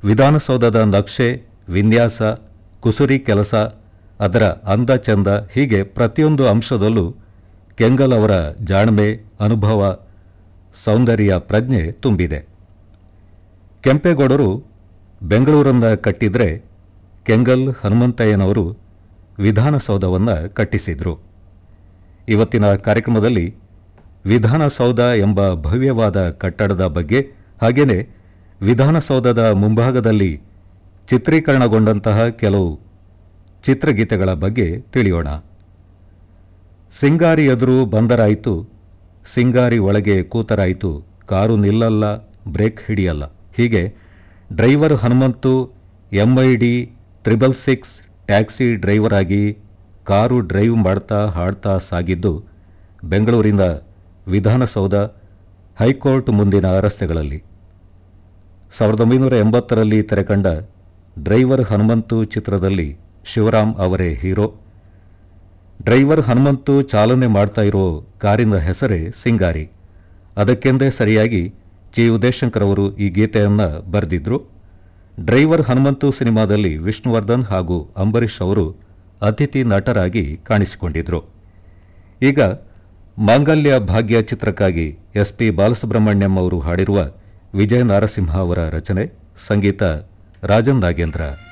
ವಿಧಾನಸೌಧದ ನಕ್ಷೆ ವಿನ್ಯಾಸ ಕುಸುರಿ ಕೆಲಸ ಅದರ ಅಂದ ಚಂದ ಹೀಗೆ ಪ್ರತಿಯೊಂದು ಅಂಶದಲ್ಲೂ ಕೆಂಗಲ್ ಅವರ ಜಾಣ್ಮೆ ಅನುಭವ ಸೌಂದರ್ಯ ಪ್ರಜ್ಞೆ ತುಂಬಿದೆ ಕೆಂಪೇಗೌಡರು ಬೆಂಗಳೂರನ್ನ ಕಟ್ಟಿದ್ರೆ ಕೆಂಗಲ್ ಹನುಮಂತಯ್ಯನವರು ವಿಧಾನಸೌಧವನ್ನು ಕಟ್ಟಿಸಿದ್ರು ಇವತ್ತಿನ ಕಾರ್ಯಕ್ರಮದಲ್ಲಿ ವಿಧಾನಸೌಧ ಎಂಬ ಭವ್ಯವಾದ ಕಟ್ಟಡದ ಬಗ್ಗೆ ಹಾಗೇನೆ ವಿಧಾನಸೌಧದ ಮುಂಭಾಗದಲ್ಲಿ ಚಿತ್ರೀಕರಣಗೊಂಡಂತಹ ಕೆಲವು ಚಿತ್ರಗೀತೆಗಳ ಬಗ್ಗೆ ತಿಳಿಯೋಣ ಸಿಂಗಾರಿ ಎದುರು ಬಂದರಾಯಿತು ಸಿಂಗಾರಿ ಒಳಗೆ ಕೂತರಾಯಿತು ಕಾರು ನಿಲ್ಲಲ್ಲ ಬ್ರೇಕ್ ಹಿಡಿಯಲ್ಲ ಹೀಗೆ driver Hanumanthu MID triple six taxi driver ಆಗಿ ಕಾರು ಡ್ರೈವ್ ಮಾಡ್ತಾ ಹಾಡ್ತಾ ಸಾಗಿದ್ದು ಬೆಂಗಳೂರಿನ ವಿಧಾನಸೌಧ ಹೈಕೋರ್ಟ್ ಮುಂದಿನ ರಸ್ತೆಗಳಲ್ಲಿ ಸಾವಿರದ ಒಂಬೈನೂರ ಎಂಬತ್ತರಲ್ಲಿ ತೆರೆಕಂಡ ಡ್ರೈವರ್ ಹನುಮಂತು ಚಿತ್ರದಲ್ಲಿ ಶಿವರಾಮ್ ಅವರೇ ಹೀರೋ ಡ್ರೈವರ್ ಹನುಮಂತು ಚಾಲನೆ ಮಾಡ್ತಾ ಇರೋ ಕಾರಿನ ಹೆಸರೇ ಸಿಂಗಾರಿ ಅದಕ್ಕೆಂದೇ ಸರಿಯಾಗಿ ಜಿ ಉದಯಶಂಕರ್ ಅವರು ಈ ಗೀತೆಯನ್ನ ಬರೆದಿದ್ರು ಡ್ರೈವರ್ ಹನುಮಂತು ಸಿನಿಮಾದಲ್ಲಿ ವಿಷ್ಣುವರ್ಧನ್ ಹಾಗೂ ಅಂಬರೀಷ್ ಅವರು ಅತಿಥಿ ನಟರಾಗಿ ಕಾಣಿಸಿಕೊಂಡಿದ್ರು ಈಗ ಮಾಂಗಲ್ಯ ಭಾಗ್ಯ ಚಿತ್ರಕ್ಕಾಗಿ ಎಸ್ ಪಿ ಬಾಲಸುಬ್ರಹ್ಮಣ್ಯಂ ಅವರು ಹಾಡಿರುವ ವಿಜಯ ನಾರಸಿಂಹ ಅವರ ರಚನೆ ಸಂಗೀತ ರಾಜನ್ ನಾಗೇಂದ್ರ